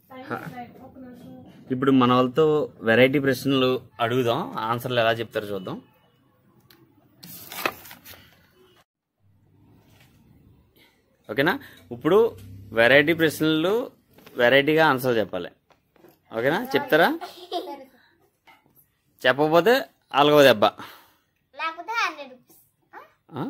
ఇప్పుడు మన వాళ్ళతో వెరైటీ ప్రశ్నలు అడుగుదాం ఆన్సర్లు ఎలా చెప్తారో చూద్దాం ఓకేనా ఇప్పుడు వెరైటీ ప్రశ్నలు వెరైటీగా ఆన్సర్ చెప్పాలి ఓకేనా చెప్తారా చెప్పకపోతే అలగవ దెబ్బ లేకపోతే హండ్రెడ్ రూపీస్ ఆ?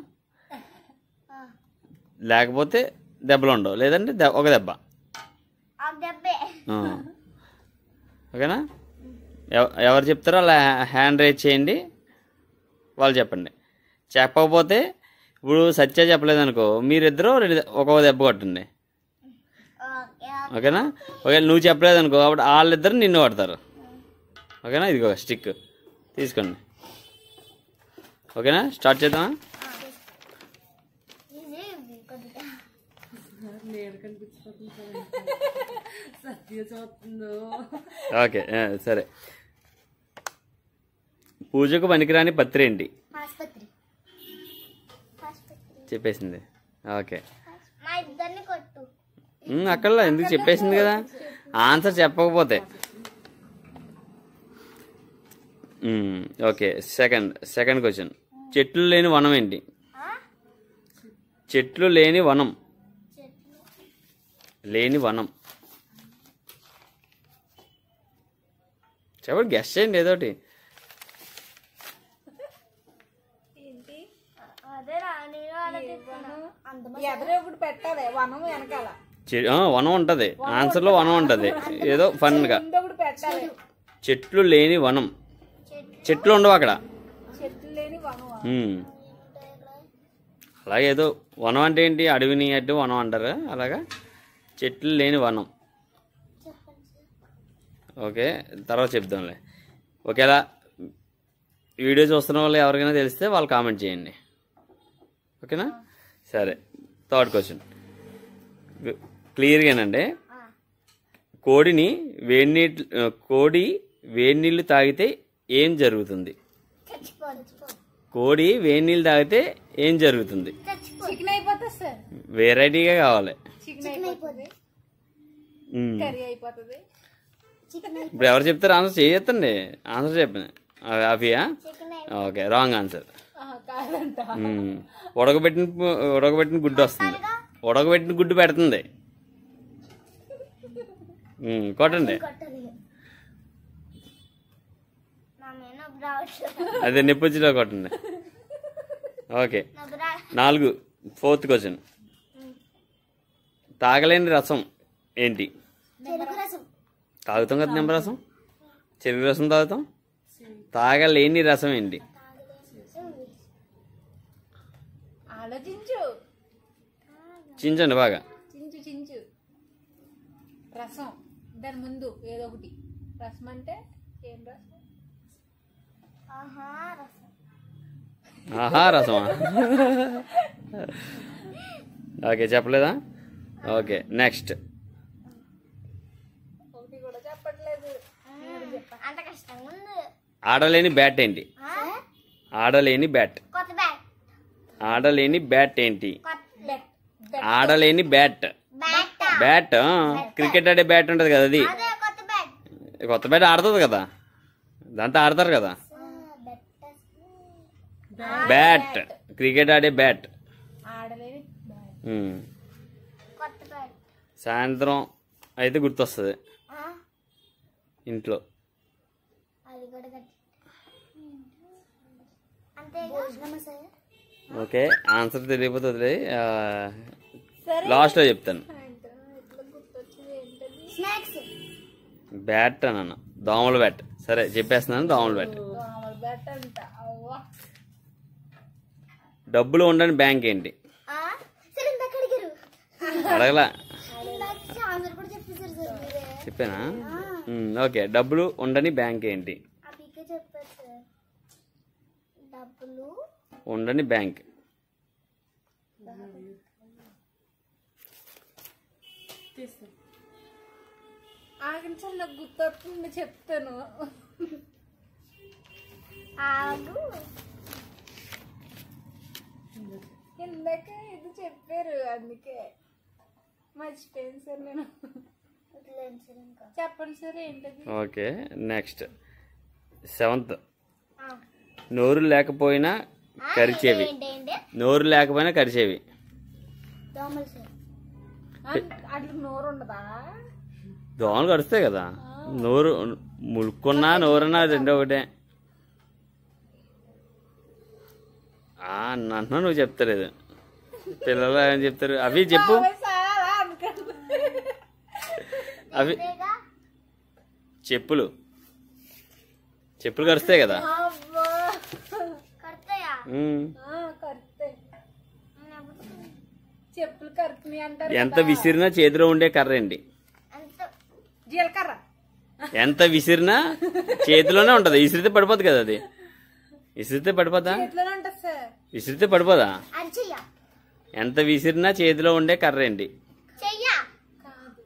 లేకపోతే దెబ్బలు ఉండవు లేదంటే దె- ఒక దెబ్బ ఆ దెబ్బే ఆ. ఓకేనా ఎవ- ఎవరు చెప్తారో అలా హ్యాండ్ రైజ్ చేయండి వాళ్ళు చెప్పండి చెప్పకపోతే ఇప్పుడు సత్య చెప్పలేదనుకో మీరిద్దరూ రెండు దె- ఒక్కొక్క దెబ్బ కొట్టండి ఓకే ఓకేనా ఒకవేళ నువ్వు చెప్పలేదనుకో అప్పుడు వాళ్ళిద్దరు నిన్ను కొడతారు ఓకేనా ఇదిగో స్టిక్ తీసుకోండి ఓకేనా స్టార్ట్ చేద్దామా ఇది ఇది కొద్దిగా ఓకే ఆ, సరే పూజకు పనికిరాని పత్రి ఏంటి ఆసుపత్రి ఆసుపత్రి చెప్పేసింది ఓకే మా ఇద్దరిని కొట్టు ఉమ్, అక్కడలో ఎందుకు చెప్పేసింది కదా ఆన్సర్ చెప్పకపోతే um, okay second second question చెట్లు లేని వనం ఏంటి ఆ? చెట్లు లేని వనం చెట్లు లేని వనం చెప్పండి గెస్ట్ చేయండి ఏదోటి అదే రా నేను ఆలోచిస్తున్నా అంత ఎదరే ఇప్పుడు పెట్టాలి వనం వెనకాల చె- ఆ, వనం ఉంటది ఆన్సర్లో వనం ఉంటది ఏదో ఫన్గా ముందు ఒకటి పెట్టాలి చెట్లు లేని వనం చెట్లు చెట్లు ఉండవు అక్కడ చెట్లు లేని వనం ఉమ్. అలాగే ఏదో వనం అంటే ఏంటి అడవిని అడ్డు వనం అంటారు అలాగా చెట్లు లేని వనం ఓకే తర్వాత చెప్దాంలే ఒకేలా వీడియో చూస్తున్న వాళ్ళు ఎవరికైనా తెలిస్తే వాళ్ళు కామెంట్ చేయండి ఓకేనా సరే థర్డ్ క్వశ్చన్ క్లియర్గానండి కోడిని వేడి నీటి కోడి వేడి నీళ్ళు తాగితే ఏం జరుగుతుంది చచ్చిపోదు కోడి వేడి నీళ్ళు తాగితే ఏం జరుగుతుంది చచ్చిపో చికెన్ అయిపోతుంది సార్ వెరైటీగా కావాలి చికెన్ అయిపోతుంది ఉమ్. కర్రీ అయిపోతుంది చికెన్ ఇప్పుడు ఎవరు చెప్తారు ఆన్సర్ చేయొద్దండి ఆన్సర్ చెప్పండి అవియా చికెన్ ఓకే రాంగ్ ఆన్సర్ ఆహా, కాదంట ఉమ్. ఉడకబెట్టిన పు- ఉడకబెట్టిన గుడ్డు వస్తుంది ఉడకబెట్టిన గుడ్డు పెడుతుంది ఉమ్, కొట్టండి కొట్టదు నా మీద నవ్వు రావట్లేదు అదే నిప్పొచ్చిలో కొట్టండి ఓకే నవ్వు రా నాలుగు ఫోర్త్ క్వశ్చన్ తాగలేని రసం ఏంటి చెరుకు రసం తాగుతాం కదా నిమ్మరసం చెరుకు రసం తాగుతాం తాగలేని రసం ఏంటి ఆలోచించు చించండి బాగా చించు చించు రసం దాని ముందు ఏదో ఒకటి రసం అంటే ఏం రసం ఆహా రసం ఆహా రసమా ఓకే చెప్పలేదా ఓకే నెక్స్ట్ ఒకటి కూడా చెప్పట్లేదు అంత కష్టంగా ఉంది ఆడలేని బ్యాట్ ఏంటి ఆ? ఆడలేని బ్యాట్ కొత్త బ్యాట్ ఆడలేని బ్యాట్ ఏంటి కొత్త బెట్ ఆడలేని బ్యాట్ బ్యాట్ బ్యాట్ ఆ, క్రికెట్ ఆడే బ్యాట్ ఉంటుంది కదా అది అదే కొత్త బ్యాట్ కొత్త బ్యాట్ ఆడుతుంది కదా దాంతో ఆడతారు కదా బ్యాట్ క్రికెట్ ఆడే బ్యాట్ ఆడలేని బ్యాట్ ఉమ్. కొత్త బ్యాట్ సాయంత్రం అయితే గుర్తొస్తుంది ఆ? ఇంట్లో అది కూడా కట్టి అంతే నమస్తే ఓకే ఆన్సర్ తెలియకపోతే వదిలే సరే లాస్ట్లో చెప్తాను సాయంత్రం ఎట్లా గుర్తొచ్చింది ఏంటది స్నాక్స్ బ్యాట్ అన్న దోమల బ్యాట్ సరే చెప్పేస్తున్నాను దోమల బ్యాట్ దోమల బ్యాట్ అంట అవ్వా డబ్బులు ఉండని బ్యాంక్ ఏంటి ఆ? సరే ఇందాక అడిగారు అడగలా ఇందాక ఆన్సర్ కూడా చెప్పేశారు సార్ మీరే చెప్పానా ఉమ్, ఓకే డబ్బులు ఉండని బ్యాంక్ ఏంటి ఆ పీకే చెప్పారు సార్ డబ్బులు ఉండని బ్యాంక్ ఆగండి సార్ నాకు గుర్తొస్తుంది చెప్తాను ఆగు ఇందాక ఇది చెప్పారు అందుకే మర్చిపోయాను సార్ నేను గుర్తులేను సార్ ఇంకా చెప్పండి సార్ ఏంటది ఓకే నెక్స్ట్ సెవెంత్ ఆ. నోరు లేకపోయినా కరిచేవి ఏంటంటే నోరు లేకపోయినా కరిచేవి దోమలు సార్ అట్లా నోరు ఉండదా దోమలు కరుస్తాయి కదా నోరు ములుక్కున్నా నోరన్నా రెండో ఒకటే ఆ, అంటున్నా నువ్వు చెప్తలేదు పిల్లలు ఏం చెప్తారు అవి చెప్పు ఓయ్ సార్ అలా అనకండి. అవి అంతేగా చెప్పులు చెప్పులు కరుస్తాయి కదా అబ్బా. కడతాయా ఉమ్. ఆ, కరుస్తాయి నేను ఎప్పుడు చెప్పులు కరుతున్నాయి అంటారు ఎంత కదా. విసిరినా చేతిలో ఉండే కర్ర అండి అంత జీలకర్ర ఎంత విసిరినా చేతిలోనే ఉంటది విసిరితే పడిపోద్ది కదా అది విసిరితే పడిపోదా చేతిలోనే ఉంటుంది సార్ విసిరితే పడిపోదా అరిచెయ్య ఎంత విసిరినా చేతిలో ఉండే కర్ర అండి చెయ్య కాదు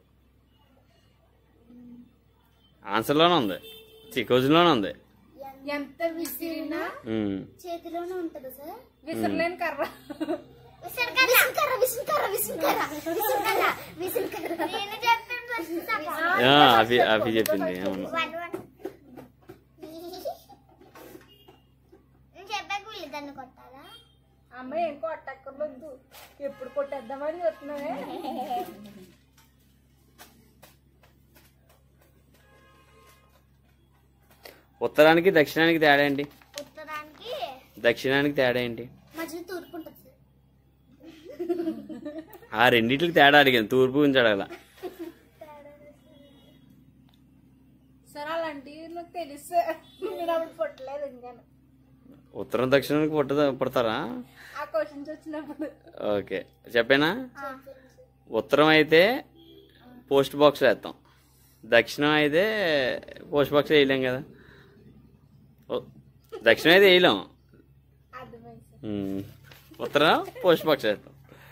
ఆన్సర్లోనే ఉంది చికోజులోనే ఉంది ఎంత విసిరినా ఉమ్. చేతిలోనే ఉంటది సార్ విసరలేని కర్ర విసురుకర్ర విసురుకర్ర విసురుకర్ర విసురుకర్ర విసురుకర్ర నేను చెప్పాను first సగం. ఆ, అవి అవి చెప్పింది అవును One, one. నేను చెప్పాక వీళ్ళు దాన్ని కొట్టాలా అమ్మ ఏం కొట్టక్కర్లేదు ఎప్పుడు కొట్టేద్దామని చూస్తున్నావే ఉత్తరానికి దక్షిణానికి తేడా ఏంటి ఉత్తరానికి దక్షిణానికి తేడా ఏంటి మధ్యలో తూర్పు ఉంటుంది సార్ ఆ రెండిట్లకి తేడా అడిగాను తూర్పు గురించి అడగల సరే అలాంటివి నాకు తెలుసు సార్ మీరు అప్పుడు పుట్టలేదు ఇంకా ఉత్తరం దక్షిణానికి పుట్టదా పుడతారా ఆ క్వశ్చన్స్ వచ్చినప్పుడు ఓకే చెప్పేనా ఉత్తరం అయితే పోస్ట్ బాక్స్ వేస్తాం దక్షిణం అయితే పోస్ట్ బాక్స్ వేయలేం కదా ఓ- దక్షిణం అయితే వేయలేం అర్థమైంది సార్ ఉమ్. ఉత్తరం పోస్ట్ బాక్స్ వేస్తాం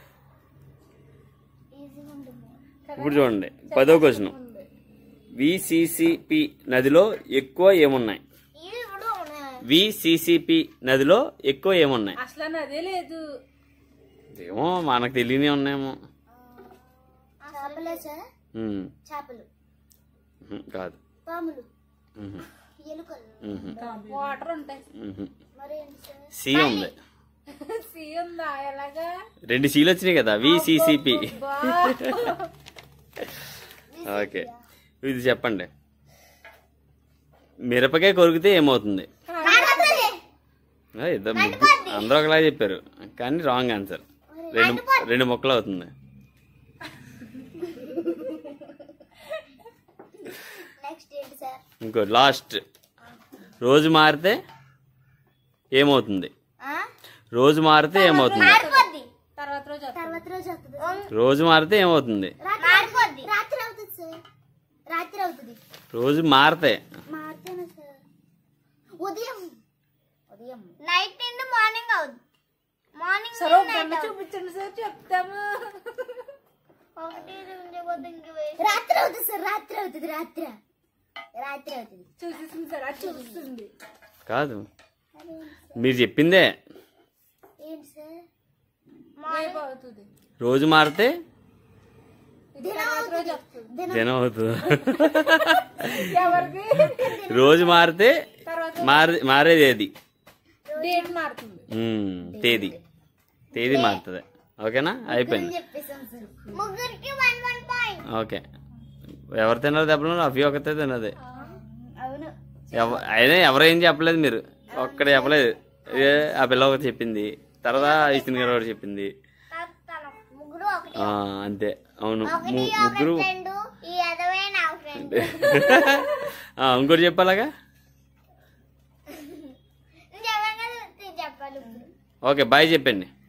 ఈజీగా ఉంటుంది ఇప్పుడు చూడండి పదో క్వశ్చన్ ఉంది విసిసిపి నదిలో ఎక్కువ ఏమున్నాయి ఇది ఇప్పుడు ఉన్నాయి. విసిసిపి నదిలో ఎక్కువ ఏమున్నాయి అసలు అదే లేదు ఏమో మనకు తెలియని ఉన్నాయేమో చేపలే సార్ ఉమ్. చేపలు ఉహు, కాదు పాములు ఉహు, ఎలుకలు ఉహు, వాటర్ ఉంటాయి ఉహు. మరి ఏంటి సార్ సి ఉంది సి ఉందా ఎలాగా రెండు సీలు వచ్చినాయి కదా విసిసిపి బా. ఓకే ఇది చెప్పండి మిరపకాయ కొరికితే ఏమవుతుంది ఆ, ఇద్దరు ముగ్గురు అందరూ ఒకలా చెప్పారు కానీ రాంగ్ ఆన్సర్ రెండు రెండు మొక్కలు అవుతుంది నెక్స్ట్ ఏంటి సార్ ఇంకో లాస్ట్ రోజు మారితే ఏమవుతుంది ఆ? రోజు మారితే ఏమవుతుంది మారిపోద్ది తర్వాత రోజు వస్తుంది. తర్వాత రోజు అవుతుంది రోజు మారితే ఏమవుతుంది మారిపోద్ది రాత్రి అవుతుంది సార్ రాత్రి అవుతుంది రోజు మారితే మార్తేనా సార్ ఉదయం ఉదయం నైట్ నుండి మార్నింగ్ అవుతుంది మార్నింగ్ సరే ఒక గంట చూపించండి సార్ చెప్తాము ఒకటి రెండు పోతే ఇంక రాత్రి అవుతుంది సార్ రాత్రి అవుతుంది రాత్రి రాత్రి అవుతుంది చూసేసింది సార్ అది చూపిస్తుంది కాదు మీరు చెప్పిందే ఏంటి సార్ రేపు అవుతుంది రోజు మారితే ఇది తర్వాత రోజు వస్తుంది దినం అవుతుంది ఎవరికి రోజు మారితే తర్వాత మారి మారేది ఏది డేట్ మారుతుంది ఉమ్, తేదీ తేదీ మారుతుంది ఓకేనా అయిపోయింది చెప్పేసాం సార్ ముగ్గురికి వన్ వన్ పాయింట్ ఓకే ఎవరు తిన్నారు దెబ్బలు అవి ఒకతే తిన్నది అవును ఎవ- అయినా ఎవరు ఏం చెప్పలేదు మీరు ఒక్కడ చెప్పలేదు ఏ ఆ పిల్ల ఒకటి చెప్పింది తర్వాత ఇస్తున్న గారు ఒకటి చెప్పింది తను ముగ్గురు ఒకటి ఆ, అంతే అవును ఒకటి ము- ఒక ముగ్గురు ఫ్రెండ్ ఈ అదవే నా ఫ్రెండ్ ఆ, ఇంకోటి చెప్పాలాగా నేను చెప్పాను కదా చెప్పాలి ఇప్పుడు ఓకే బాయ్ చెప్పండి